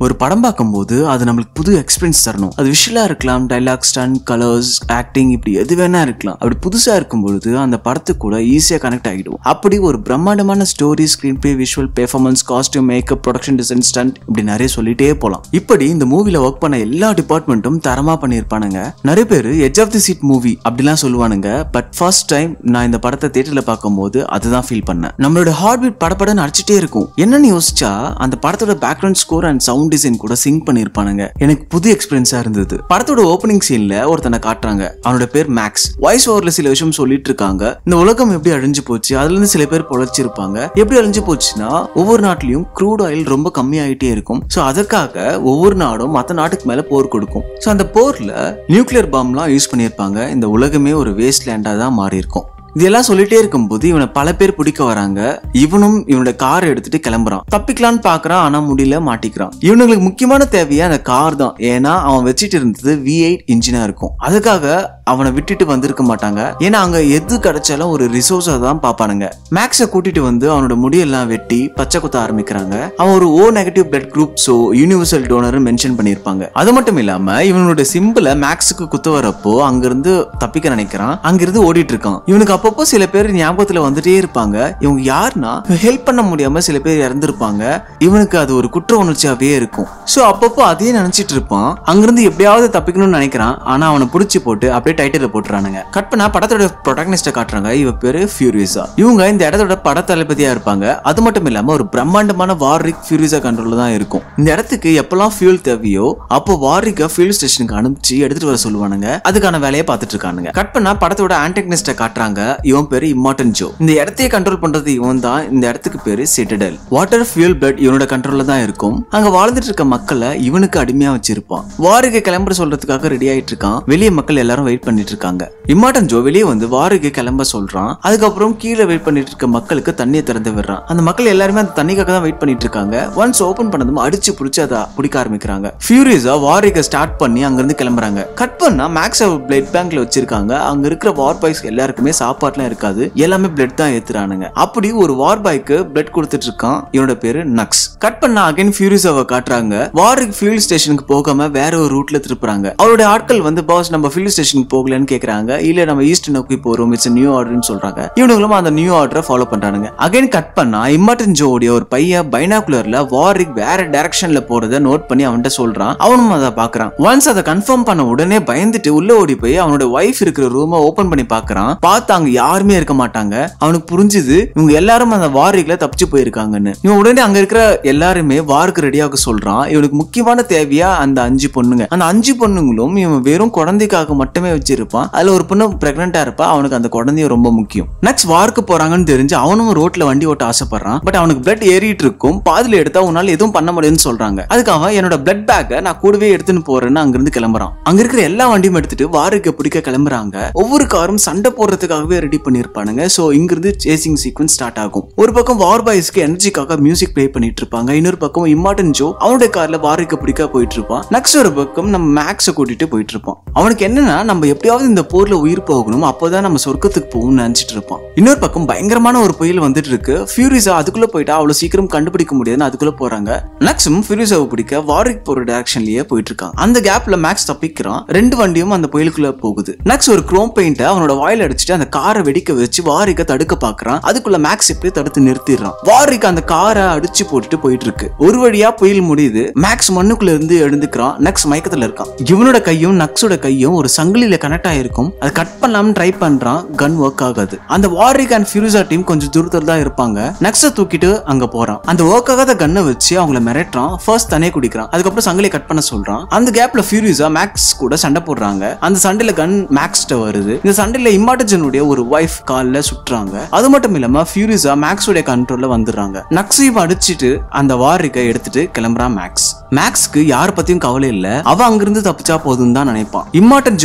ஒரு படம் பார்க்கும்போது அது நம்மளுக்கு புது எக்ஸ்பீரியன்ஸ் தரணும் அது விஷுவலா இருக்கலாம் டைலாக் ஸ்டன் கலர்ஸ் ஆக்டிங் இப்படி எது வேணா இருக்கலாம் அப்படி புதுசா இருக்கும் பொழுது அந்த படத்துக்கு கூட ஈஸியா கனெக்ட் ஆகிடும் அப்படி ஒரு பிரம்மாண்டமான story screenplay visual performance costume makeup production design stunt இப்படி நிறைய சொல்லிட்டே போலாம் இப்படி இந்த மூவில ஒர்க் பண்ண எல்லா டிபார்ட்மெண்ட்டும் தரமா பண்ணியிருப்பானுங்க நிறைய பேர் edge of the seat movie அப்படிலாம் சொல்லுவானுங்க பட் ஃபர்ஸ்ட் டைம் நான் இந்த படத்தை தியேட்டர்ல பார்க்கும்போது அதுதான் ஃபீல் பண்ணேன் நம்மளோட ஹார்ட் பீட் படப்படன்னு அடிச்சிட்டே இருக்கும் என்னன்னு யோசிச்சா அந்த படத்தோட background score and sound design கூட சிங்க் பண்ணிருப்பானுங்க எனக்கு புது எக்ஸ்பீரியன்ஸா இருந்தது படத்தோட ஓப்பனிங் சீன்ல ஒருத்தனை காட்டுறாங்க அவனோட பேர் மேக்ஸ் வாய்ஸ் ஓவர்ல சில விஷயம் சொல்லிட்டு இருக்காங்க இந்த உலகம் எப்படி அழிஞ்சு போச்சு அதுல இருந்து சில பேர் பொழைச்சிருப்பாங்க எப்படி அழிஞ்சு போச்சுன்னா ஒவ்வொரு நாட்டிலையும் க்ரூட் ஆயில் ரொம்ப கம்மியாயிட்டே இருக்கும் ஸோ அதற்காக ஒவ்வொரு நாடும் மற்ற நாட்டுக்கு மேல போர் கொடுக்கும் ஸோ அந்த போர்ல நியூக்ளியர் பாம்லாம் யூஸ் பண்ணியிருப்பாங்க இந்த உலகமே ஒரு வேஸ்ட் லேண்டா தான் மாறி இருக்கும் இதெல்லாம் சொல்லிட்டே இருக்கும்போது இவனை பல பேர் பிடிக்க வராங்க இவனும் இவனோட கார் எடுத்துட்டு கிளம்புறான் தப்பிக்கலான்னு பாக்குறான் ஆனா முடியல மாட்டிக்கிறான் இவனுங்களுக்கு முக்கியமான தேவையே அந்த கார் தான் ஏன்னா அவன் வச்சிட்டு இருந்தது வி எயிட் இன்ஜினா இருக்கும் அதுக்காக அவனை விட்டுட்டு வந்திருக்க மாட்டாங்க ஏன்னா அங்க எது கிடைச்சாலும் ஒரு ரிசோர்ஸா தான் பாப்பானுங்க மேக்ஸை கூட்டிட்டு வந்து அவனோட முடியெல்லாம் வெட்டி பச்சை குத்த ஆரம்பிக்கிறாங்க அவன் ஒரு O negative blood group so universal donor mention பண்ணியிருப்பாங்க அது மட்டும் இல்லாம இவனோட சிம்பிளை மேக்ஸுக்கு குத்து வரப்போ அங்கிருந்து தப்பிக்க நினைக்கிறான் அங்கிருந்து ஓடிட்டு இருக்கான் இவனுக்கு அப்பப்போ சில பேர் ஞாபகத்துல வந்துட்டே இருப்பாங்க இவங்க யாருன்னா ஹெல்ப் பண்ண முடியாம சில பேர் இறந்திருப்பாங்க இவனுக்கு அது ஒரு குற்ற உணர்ச்சியாவே இருக்கும் சோ அப்பப்போ அதையே நினைச்சிட்டு இருப்பான் அங்கிருந்து எப்படியாவது தப்பிக்கணும்னு நினைக்கிறான் ஆனா அவனை புடிச்சு போட்டு அப்படியே டைட்டில் போட்டுறானுங்க கட் பண்ணா படத்தோட ப்ரொட்டாகனிஸ்ட காட்டுறாங்க இவ பேரு ஃபியூரிஸா இவங்க இந்த இடத்தோட பட தளபதியா இருப்பாங்க அது மட்டும் இல்லாம ஒரு பிரம்மாண்டமான வாரிக் ஃபியூரிஸா கண்ட்ரோல்ல தான் இருக்கும் இந்த இடத்துக்கு எப்பெல்லாம் ஃபியூல் தேவையோ அப்போ வாரிக்க ஃபியூல் ஸ்டேஷனுக்கு அனுப்பிச்சு எடுத்துட்டு வர சொல்லுவானுங்க அதுக்கான வேலையை பார்த்துட்டு இருக்கானுங்க கட் பண்ணா படத்தோட ஆன்டகனிஸ்ட காட்டுறாங்க இவன் பேரு இம்மார்டன் ஜோ இந்த இடத்தையே கண்ட்ரோல் பண்றது இவன் தான் இந்த இடத்துக்கு பேரு சிட்டடல் வாட்டர் ஃபியூல் பிளட் இவனோட கண்ட்ரோல்ல தான் இருக்கும் அங்க வாழ்ந்துட்டு இருக்க மக்களை இவனுக்கு அடிமையா வச்சிருப்பான் வாருக்கு கிளம்புற சொல்றதுக்காக ரெடி ஆயிட்டு இருக்கான் வெளியே மக்கள் எல்லாரும் வெயிட் பண்ணிட்டு இருக்காங்க இம்மார்டன் ஜோ வெளியே வந்து வாருக்கு கிளம்ப சொல்றான் அதுக்கப்புறம் கீழே வெயிட் பண்ணிட்டு இருக்க மக்களுக்கு தண்ணியை திறந்து விடுறான் அந்த மக்கள் எல்லாருமே அந்த தண்ணிக்காக தான் வெயிட் பண்ணிட்டு இருக்காங்க ஒன்ஸ் ஓபன் பண்ணதும் அடிச்சு புடிச்சு அதை பிடிக்க ஆரம்பிக்கிறாங்க ஃபியூரியஸா வாரிக்க ஸ்டார்ட் பண்ணி அங்கிருந்து கிளம்புறாங்க கட் பண்ணா மேக்ஸ் பிளட் பேங்க்ல வச்சிருக்காங்க அங்க இருக்கிற வார் பாய்ஸ் எல்லாருக்குமே சாப்பாடுலாம் இருக்காது எல்லாமே பிளட் தான் ஏத்துறானுங்க அப்படி ஒரு வார் பாய்க்கு பிளட் கொடுத்துட்டு இருக்கான் இவனோட பேரு நக்ஸ் கட் பண்ணா அகைன் ஃபியூரியஸாவை காட்டுறாங்க வாருக்கு ஃபியூல் ஸ்டேஷனுக்கு போகாம வேற ஒரு ரூட்ல திருப்புறாங்க அவருடைய ஆட்கள் வந்து பாஸ் நம்ம ஃபியூல் ஸ்டேஷனுக்கு போகலன்னு கேக்குறாங்க இல்ல நம்ம ஈஸ்ட் நோக்கி போறோம் இட்ஸ் நியூ ஆர்டர்னு சொல்றாங்க இவனுங்களும் அந்த நியூ ஆர்டரை ஃபாலோ பண்றானுங்க அகைன் கட் பண்ணா இம்மார்டன் ஜோடைய ஒரு பையன் பைனாகுலர்ல வாரிக் வேற டைரக்ஷன்ல போறத நோட் பண்ணி அவன்கிட்ட சொல்றான் அவனும் அதை பாக்குறான் ஒன்ஸ் அதை கன்ஃபார்ம் பண்ண உடனே பயந்துட்டு உள்ள ஓடி போய் அவனோட ஒய்ஃப் இருக்கிற ரூமை ஓபன் பண்ணி பாக்குறான் பார்த்து அங்க யாருமே இருக்க மாட்டாங்க அவனுக்கு புரிஞ்சுது இவங்க எல்லாரும் அந்த வாரிக்ல தப்பிச்சு போயிருக்காங்கன்னு இவன் உடனே அங்க இருக்கிற எல்லாருமே வாருக்கு ரெடியாக சொல்றான் இவனுக்கு முக்கியமான தேவையா அந்த அஞ்சு பொண்ணுங்க அந்த அஞ்சு பொண்ணுங்களும் இவன் வெறும் குழந்தைக்காக மட்டுமே வச்சிருப்பான் அதுல ஒரு பொண்ணு பிரெக்னெண்டா இருப்பா அவனுக்கு அந்த குழந்தைய ரொம்ப முக்கியம் நெக்ஸ்ட் வார்க்கு போறாங்கன்னு தெரிஞ்சு அவனும் ரோட்ல வண்டி ஓட்ட ஆசைப்படுறான் பட் அவனுக்கு பிளட் ஏறிட்டு இருக்கும் பாதியில எடுத்தா உன்னால எதுவும் பண்ண முடியும்னு சொல்றாங்க அதுக்கு அவன் என்னோட பிளட் பேக்கை நான் கூடவே எடுத்துன்னு போறேன்னு அங்கிருந்து கிளம்புறான் அங்க இருக்கிற எல்லா வண்டியும் எடுத்துட்டு வாருக்கு பிடிக்க கிளம்புறாங்க ஒவ்வொரு காரும் சண்டை போடுறதுக்காகவே ரெடி பண்ணிருப்பானுங்க சோ இங்கிருந்து சேசிங் சீக்வன்ஸ் ஸ்டார்ட் ஆகும் ஒரு பக்கம் வார் பாய்ஸ்க்கு எனர்ஜிக்காக மியூசிக் ப்ளே பண்ணிட்டு இருப்பாங்க இன்னொரு பக்கம் இம்மார்டன் ஜோ அவனுடைய கார்ல வாருக்கு பிடிக்க போயிட்டு இருப்பான் நெக்ஸ்ட் ஒரு பக்கம் நம்ம மேக்ஸ கூட்டிட்டு போயிட்டு இருப்பான் அவனுக்கு என்னன்னா நம்ம எப்படியாவது இந்த போர்ல உயிர் போகணும் அப்போதான் நம்ம சொர்க்கத்துக்கு போகணும்னு நினைச்சிட்டு இருப்பான் இன்னொரு பக்கம் பயங்கரமான ஒரு புயல் வந்துட்டு இருக்கு ஃபியூரிஸா அதுக்குள்ள போயிட்டா அவ்வளவு சீக்கிரம் கண்டுபிடிக்க முடியாதுன்னு அதுக்குள்ள போறாங்க மேக்ஸிமம் ஃபியூரிஸாவை பிடிக்க வாரிக் போற டைரக்ஷன்லயே போயிட்டு இருக்கான் அந்த கேப்ல மேக்ஸ் தப்பிக்கிறான் ரெண்டு வண்டியும் அந்த புயலுக்குள்ள போகுது மேக்ஸ் ஒரு குரோம் பெயிண்ட அவனோட வாயில அடிச்சுட்டு அந்த காரை வெடிக்க வச்சு வாரிக்க தடுக்க பாக்குறான் அதுக்குள்ள மேக்ஸ் எப்படி தடுத்து நிறுத்திடுறான் வாரிக் அந்த காரை அடிச்சு போட்டுட்டு போயிட்டு இருக்கு ஒரு வழியா புயல் முடியுது மேக்ஸ் மண்ணுக்குள்ள இருந்து எழுந்துக்கிறான் நக்ஸ் மயக்கத்துல இருக்கான் இவனோட கையும் நக்ஸோட கையும் ஒரு சங்கிலியில கனெக்ட் ஆயிருக்கும் அதை கட் பண்ணலாம்னு ட்ரை பண்றான் கன் ஒர்க் ஆகாது அந்த வாரிக் அண்ட் ஃபியூரிசா டீம் கொஞ்சம் தூரத்துல தான் இருப்பாங்க நக்ஸ தூக்கிட்டு அங்க போறான் அந்த ஒர்க் ஆகாத கன்னை வச்சு அவங்கள மிரட்டுறான் ஃபர்ஸ்ட் தனியே குடிக்கிறான் அதுக்கப்புறம் சங்கிலியை கட் பண்ண சொல்றான் அந்த கேப்ல ஃபியூரிஸா மேக்ஸ் கூட சண்டை போடுறாங்க அந்த சண்டையில கன் மேக்ஸ்ட வருது இந்த சண்டையில இம்மாட்டஜனுடைய ஒரு ஒய்ஃப் கால்ல சுட்டுறாங்க அது மட்டும் இல்லாம ஃபியூரிஸா மேக்ஸோட கண்ட்ரோல்ல வந்துடுறாங்க நக்ஸையும் அடிச்சிட்டு அந்த வாரிக்கை எடுத்துட்டு கிளம்புறான் மேக்ஸ் மேக்ஸ்க்கு யார பத்தியும் கவலை இல்ல அவ அங்கிருந்து தப்பிச்சா போதும் தான் நினைப்பான் இம்மார்டன் ஜோவுடைய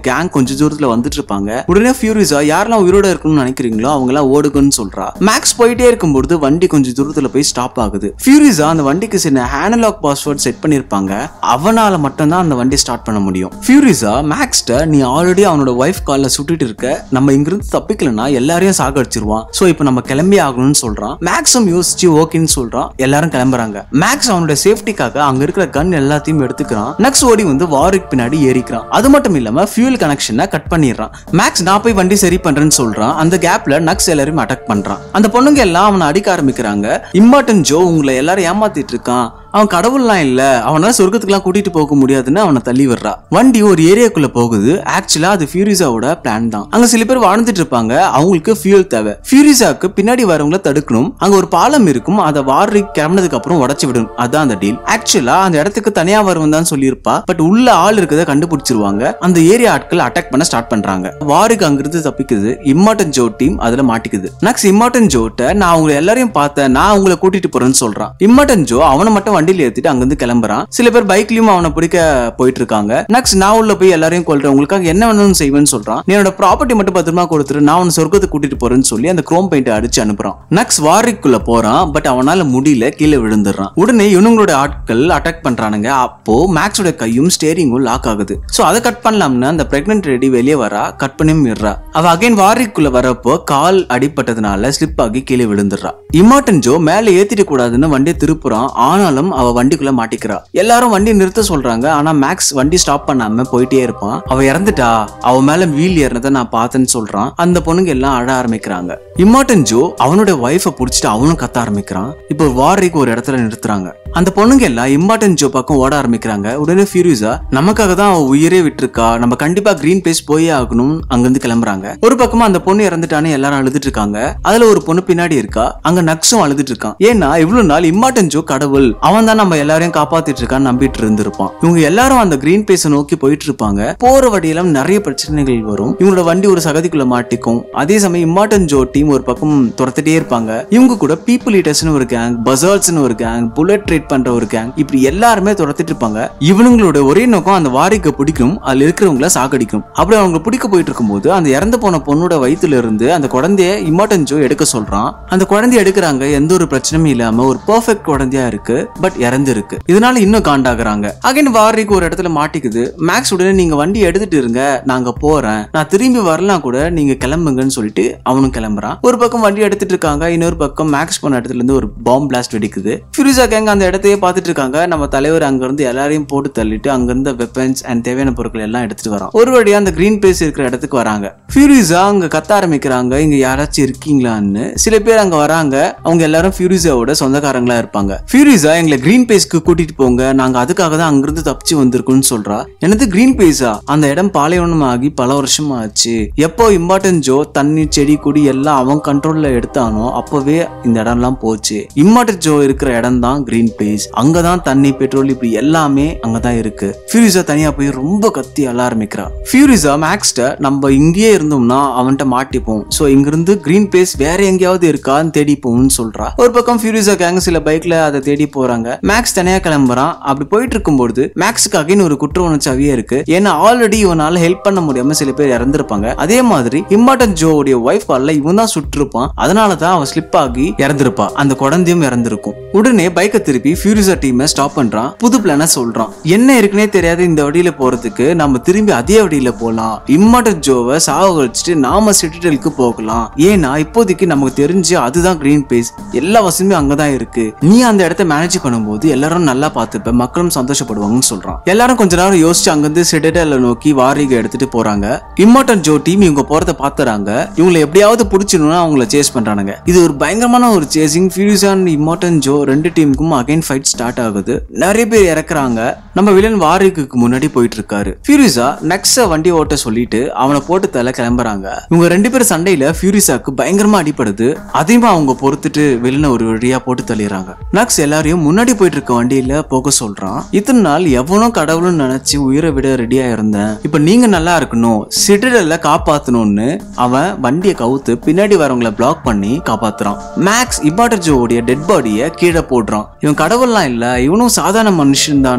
கேங் கொஞ்ச தூரத்துல வந்துட்டு இருப்பாங்க உடனே ஃபியூரிஸா யாரெல்லாம் உயிரோட இருக்கணும்னு நினைக்கிறீங்களோ அவங்க எல்லாம் ஓடுங்கன்னு சொல்றா மேக்ஸ் போயிட்டே இருக்கும்போது வண்டி கொஞ்சம் தூரத்துல போய் ஸ்டாப் ஆகுது ஃபியூரிஸா அந்த வண்டிக்கு சின்ன ஹேனலாக் பாஸ்வேர்ட் செட் பண்ணிருப்பாங்க அவனால மட்டும்தான் அந்த வண்டி ஸ்டார்ட் பண்ண முடியும் ஃபியூரிஸா மேக்ஸ்ட நீ ஆல்ரெடி அவனோட ஒய்ஃப் கால்ல சுட்டிட்டு இருக்க நம்ம இங்கிருந்து தப்பிக்கலன்னா எல்லாரையும் சாகடிச்சிருவான் சோ இப்போ நம்ம கிளம்பி ஆகணும்னு சொல்றான் மேக்ஸும் யோசிச்சு ஓகேன்னு சொல்றான் எல்லாரும் கிளம்புறாங்க மேக்ஸ் அவனோட சேஃப்டிக்காக அங்க இருக்கிற கன் எல்லாத்தையும் எடுத்துக்கிறான் நெக்ஸ்ட் ஓடி வந்து வாரிக் பின்னாடி ஏறிக்கிறான் அது மட்டும் இல்லாம ஃபியூல் கனெக்ஷனை கட் பண்ணிடுறான் மேக்ஸ் நான் போய் வண்டி சரி பண்றேன்னு சொல்றான் அந்த கேப்ல நக்ஸ் எல்லாரையும் அட்டாக் பண்றான் அந்த பொண்ணுங்க எல்லாம் அவனை அடிக்க ஆரம்பிக்கிறாங்க இம்மார்டன் ஜோ உங்களை எல்லாரும் ஏமாத்திட்டு இருக்கான் அவன் கடவுள்லாம் இல்ல அவனால சொர்க்கத்துக்குலாம் கூட்டிட்டு போக முடியாதுன்னு அவனை தள்ளி விடுறா வண்டி ஒரு ஏரியாக்குள்ள போகுது ஆக்சுவலா அது ஃபியூரிசாவோட பிளான் தான் அங்க சில பேர் வாழ்ந்துட்டு இருப்பாங்க அவங்களுக்கு ஃபியூல் தேவை ஃபியூரிசாக்கு பின்னாடி வரவங்கள தடுக்கணும் அங்க ஒரு பாலம் இருக்கும் அதை வாரி கிளம்பினதுக்கு அப்புறம் உடச்சு விடணும் அதான் அந்த டீல் ஆக்சுவலா அந்த இடத்துக்கு தனியா வருவன் தான் சொல்லியிருப்பா பட் உள்ள ஆள் இருக்கதை கண்டுபிடிச்சிருவாங்க அந்த ஏரியா ஆட்கள் அட்டாக் பண்ண ஸ்டார்ட் பண்றாங்க வாரிக்கு அங்கிருந்து தப்பிக்குது இம்மார்டன் ஜோ டீம் அதுல மாட்டிக்குது நெக்ஸ்ட் இம்மார்டன் ஜோட்ட நான் உங்களை எல்லாரையும் பார்த்தேன் நான் உங்களை கூட்டிட்டு போறேன்னு சொல்றான் இம்மார்டன் ஜோ அவனை மட்டும் வண்டியில ஏத்திட்டு அங்கிருந்து கிளம்புறான் சில பேர் பைக்லயும் அவனை பிடிக்க போயிட்டு இருக்காங்க நெக்ஸ்ட் நான் உள்ள போய் எல்லாரையும் கொல்றேன் உங்களுக்காக என்ன வேணும்னு செய்வேன்னு சொல்றான் நீ என்னோட ப்ராப்பர்ட்டி மட்டும் பத்திரமா கொடுத்துரு நான் உன்னை சொர்க்கத்துக்கு கூட்டிட்டு போறேன்னு சொல்லி அந்த குரோம் பெயிண்ட் அடிச்சு அனுப்புறான் நெக்ஸ்ட் வாரிக்குள்ள போறான் பட் அவனால முடியல கீழே விழுந்துடுறான் உடனே இவனுங்களோட ஆட்கள் அட்டாக் பண்றானுங்க அப்போ மேக்ஸோட கையும் ஸ்டேரிங்கும் லாக் ஆகுது சோ அதை கட் பண்ணலாம்னு அந்த பிரெக்னன்ட் ரெடி வெளியே வரா கட் பண்ணி விடுறா அவ அகைன் வாரிக்குள்ள வரப்போ கால் அடிபட்டதுனால ஸ்லிப் ஆகி கீழே விழுந்துடுறா இமாட்டன் ஜோ மேல ஏத்திட்டு கூடாதுன்னு வண்டியை திருப்புறான் ஆனாலும் அவ வண்டிக்குள்ள மாட்டிக்கிறா எல்லாரும் வண்டி நிறுத்த சொல்றாங்க ஆனா மேக்ஸ் வண்டி ஸ்டாப் பண்ணாம போயிட்டே இருப்பான் அவ இறந்துட்டா அவ மேல வீல் ஏறினதை நான் பார்த்தேன்னு சொல்றான் அந்த பொண்ணுங்க எல்லாம் அழ ஆரம்பிக்கிறாங்க இம்மார்டன் ஜோ அவனோட ஒய்ஃபை புடிச்சிட்டு அவனும் கத்த ஆரம்பிக்கிறான் இப்போ வாரிக்கு ஒரு இடத்துல நிறுத்துறாங்க அந்த பொண்ணுங்க எல்லாம் இம்மார்டன் ஜோ பக்கம் ஓட ஆரம்பிக்கிறாங்க உடனே ஃபியூரிஸா நமக்காக தான் அவ உயிரே விட்டுருக்கா நம்ம கண்டிப்பா கிரீன் பேஸ் போயே ஆகணும் அங்கிருந்து கிளம்புறாங்க ஒரு பக்கமா அந்த பொண்ணு இறந்துட்டானே எல்லாரும் அழுதுட்டு இருக்காங்க அதுல ஒரு பொண்ணு பின்னாடி இருக்கா அங்க நக்ஸும் அழுதுட்டு இருக்கான் ஏன்னா இவ்வளவு நாள் இம்மார்டன் ஜோ கடவுள் அவன் தான் நம்ம எல்லாரையும் காப்பாத்திட்டு இருக்கான்னு நம்பிட்டு இருந்திருப்பான் இவங்க எல்லாரும் அந்த கிரீன் பேஸை நோக்கி போயிட்டு இருப்பாங்க போற வழியெல்லாம் நிறைய பிரச்சனைகள் வரும் இவங்களோட வண்டி ஒரு சகதிக்குள்ள மாட்டிக்கும் அதே சமயம் இம்மார்டன் ஜோ டீம் ஒரு பக்கம் துரத்துட்டே இருப்பாங்க இவங்க கூட பீப்புள் ஈட்டர்ஸ்னு ஒரு கேங் பசால்ஸ்னு ஒரு கேங் புல்லட் ட்ரேட் பண்ற ஒரு கேங் இப்படி எல்லாருமே துரத்திட்டு இருப்பாங்க இவனுங்களோட ஒரே நோக்கம் அந்த வாரிக்க பிடிக்கும் அதுல இருக்கிறவங்கள சாகடிக்கும் அப்படி அவங்க பிடிக்க போயிட்டு இருக்கும்போது அந்த இறந்து போன பொண்ணோட வயித்துல இருந்து அந்த குழந்தைய இம்மார்டன் ஜோ எடுக்க சொல்றான் அந்த குழந்தைய எடுக்கிறாங்க எந்த ஒரு பிரச்சனையும் இல்லாம ஒரு பெர்ஃபெக்ட் குழந்தையா இருக்கு பட் இறந்து இருக்கு இதனால இன்னும் காண்டாகுறாங்க அகைன் வாரிக்கு ஒரு இடத்துல மாட்டிக்குது மேக்ஸ் உடனே நீங்க வண்டி எடுத்துட்டு இருங்க நாங்க போறேன் நான் திரும்பி வரலாம் கூட நீங்க கிளம்புங்கன்னு சொல்லிட்டு அவனும் கிளம்புறான் ஒரு பக்கம் வண்டி எடுத்துட்டு இருக்காங்க இன்னொரு பக்கம் மேக்ஸ் போன இடத்துல இருந்து ஒரு பாம்பு பிளாஸ்ட் வெடிக்குது ஃபியூரிசா கேங் அந்த இடத்தையே பார்த்துட்டு இருக்காங்க நம்ம தலைவர் அங்க இருந்து எல்லாரையும் போட்டு தள்ளிட்டு அங்க இருந்த வெப்பன்ஸ் அண்ட் தேவையான பொருட்கள் எல்லாம் எடுத்துட்டு வரோம் ஒரு வழியா அந்த கிரீன் பேஸ் இருக்கிற இடத்துக்கு வராங்க ஃபியூரிஸா அங்க கத்த ஆரம்பிக்கிறாங்க இங்க யாராச்சும் இருக்கீங்களான்னு சில பேர் அங்க வராங்க அவங்க எல்லாரும் ஃபியூரிஸாவோட சொந்தக்காரங்களா இருப்பாங்க ஃபியூரிஸா எங்களை கிரீன் பேஸ்க்கு கூட்டிட்டு போங்க நாங்க அதுக்காக தான் அங்கிருந்து தப்பிச்சு வந்திருக்கோம்னு சொல்றா எனது கிரீன் பேஸா அந்த இடம் பாலைவனம் ஆகி பல வருஷம் ஆச்சு எப்போ இம்பார்ட்டன் ஜோ தண்ணி செடி கொடி எல்லாம் அவன் கண்ட்ரோல்ல எடுத்தானோ அப்பவே இந்த இடம்லாம் போச்சு இம்மார்டன் ஜோ இருக்கிற இடம் தான் கிரீன் பிளேஸ் அங்கதான் தண்ணி பெட்ரோல் இப்படி எல்லாமே அங்கதான் இருக்கு ஃபியூரிஸா தனியா போய் ரொம்ப கத்தி அழ ஆரம்பிக்கிறா ஃபியூரிஸா மேக்ஸ்ட நம்ம இங்கேயே இருந்தோம்னா அவன்கிட்ட மாட்டிப்போம் சோ இங்கிருந்து கிரீன் பிளேஸ் வேற எங்கேயாவது இருக்கான்னு தேடி போகும்னு சொல்றா ஒரு பக்கம் ஃபியூரிஸா கேங் சில பைக்ல அதை தேடி போறாங்க மேக்ஸ் தனியா கிளம்புறான் அப்படி போயிட்டு இருக்கும்போது மேக்ஸுக்கு அகைன் ஒரு குற்ற உணர்ச்சியாவே இருக்கு ஏன்னா ஆல்ரெடி இவனால ஹெல்ப் பண்ண முடியாம சில பேர் இறந்திருப்பாங்க அதே மாதிரி இம்மார்டன் ஜோவுடைய ஒய்ஃப் கால்ல இவன் தான் சுட்டிருப்பான் அதனாலதான் அவன் ஸ்லிப் ஆகி இறந்திருப்பா அந்த குழந்தையும் இறந்திருக்கும் உடனே பைக்கை திருப்பி ஃபியூரிசா டீமை ஸ்டாப் பண்றான் புது பிளான சொல்றான் என்ன இருக்குன்னே தெரியாத இந்த வழியில போறதுக்கு நம்ம திரும்பி அதே வழியில போலாம் இம்மார்டன் ஜோவை சாக வச்சுட்டு நாம சிட்டிடலுக்கு போகலாம் ஏன்னா இப்போதைக்கு நமக்கு தெரிஞ்சு அதுதான் கிரீன் பேஸ் எல்லா வசதியுமே அங்கதான் இருக்கு நீ அந்த இடத்த மேனேஜ் பண்ணும்போது எல்லாரும் நல்லா பார்த்துப்ப மக்களும் சந்தோஷப்படுவாங்கன்னு சொல்றான் எல்லாரும் கொஞ்ச நேரம் யோசிச்சு அங்கிருந்து சிட்டடல நோக்கி வாரிகை எடுத்துட்டு போறாங்க இம்மார்டன் ஜோ டீம் இவங்க போறத பாத்துறாங்க இவங்களை எப்படியாவது பிடிச்சிடணும் அவங்கள சேஸ் பண்றானுங்க இது ஒரு பயங்கரமான ஒரு சேசிங் ஃபியூஸ் அண்ட் இம்மார்டன் ஜோ ரெண்டு டீமுக்கும் அகைன் ஃபைட் ஸ்டார்ட் ஆகுது நிறைய பேர் இறக்குறாங்க நம்ம வில்லன் வாரிக்கு முன்னாடி போயிட்டு இருக்காரு ஃபியூரிசா நெக்ஸ்ட் வண்டி ஓட்ட சொல்லிட்டு அவனை போட்டு தலை கிளம்புறாங்க இவங்க ரெண்டு பேரும் சண்டையில ஃபியூரிசாக்கு பயங்கரமா அடிப்படுது அதையும் அவங்க பொறுத்துட்டு வில்லனை ஒரு வழியா போட்டு தள்ளிடுறாங்க நக்ஸ் எல்லாரையும் முன்னாடி போயிட்டு இருக்க வண்டியில போக சொல்றான் இத்தனை நாள் எவனும் கடவுளும் நினைச்சு உயிரை விட ரெடியா இருந்தேன் இப்ப நீங்க நல்லா இருக்கணும் சிட்டடல்ல காப்பாத்தணும்னு அவன் வண்டியை கவுத்து பின்னாடி வரவங்கள பிளாக் பண்ணி காப்பாத்துறான் மேக்ஸ் இம்பார்டர் ஜோவுடைய டெட் பாடிய கீழே போடுறான் இவன் கடவுள்லாம் இல்ல இவனும் சாதாரண மனுஷன் தான் எல்லாருக்கும்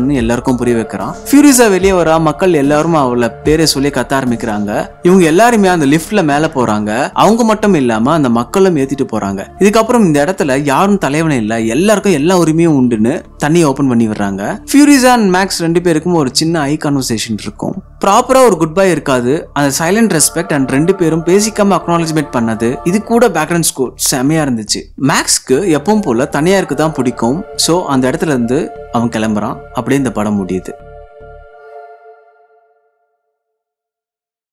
எல்லாருக்கும் புரிய வைக்கிறான் ஃபியூரிஸா வெளியே வரா மக்கள் எல்லாரும் அவளை பேரை சொல்லி கத்த ஆரம்பிக்கிறாங்க இவங்க எல்லாருமே அந்த லிஃப்ட்ல மேல போறாங்க அவங்க மட்டும் இல்லாம அந்த மக்களும் ஏத்திட்டு போறாங்க இதுக்கப்புறம் இந்த இடத்துல யாரும் தலைவனே இல்ல எல்லாருக்கும் எல்லா உரிமையும் உண்டுன்னு தண்ணியை ஓபன் பண்ணி விடுறாங்க ஃபியூரிஸா அண்ட் மேக்ஸ் ரெண்டு பேருக்கும் ஒரு சின்ன ஐ கான்வர்சேஷன் இருக்கும் ப்ராப்பரா ஒரு குட் பை இருக்காது அந்த சைலண்ட் ரெஸ்பெக்ட் அண்ட் ரெண்டு பேரும் பேசிக்காம அக்னாலஜ்மெண்ட் பண்ணது இது கூட பேக்ரவுண்ட் ஸ்கோர் செமையா இருந்துச்சு மேக்ஸ்க்கு எப்பவும் போல தனியா இருக்கு தான் பிடிக்கும் ஸோ அந்த இடத்துல இருந்து அவன் கிளம்புறான் அப்படியே இந்த படம் முடியுது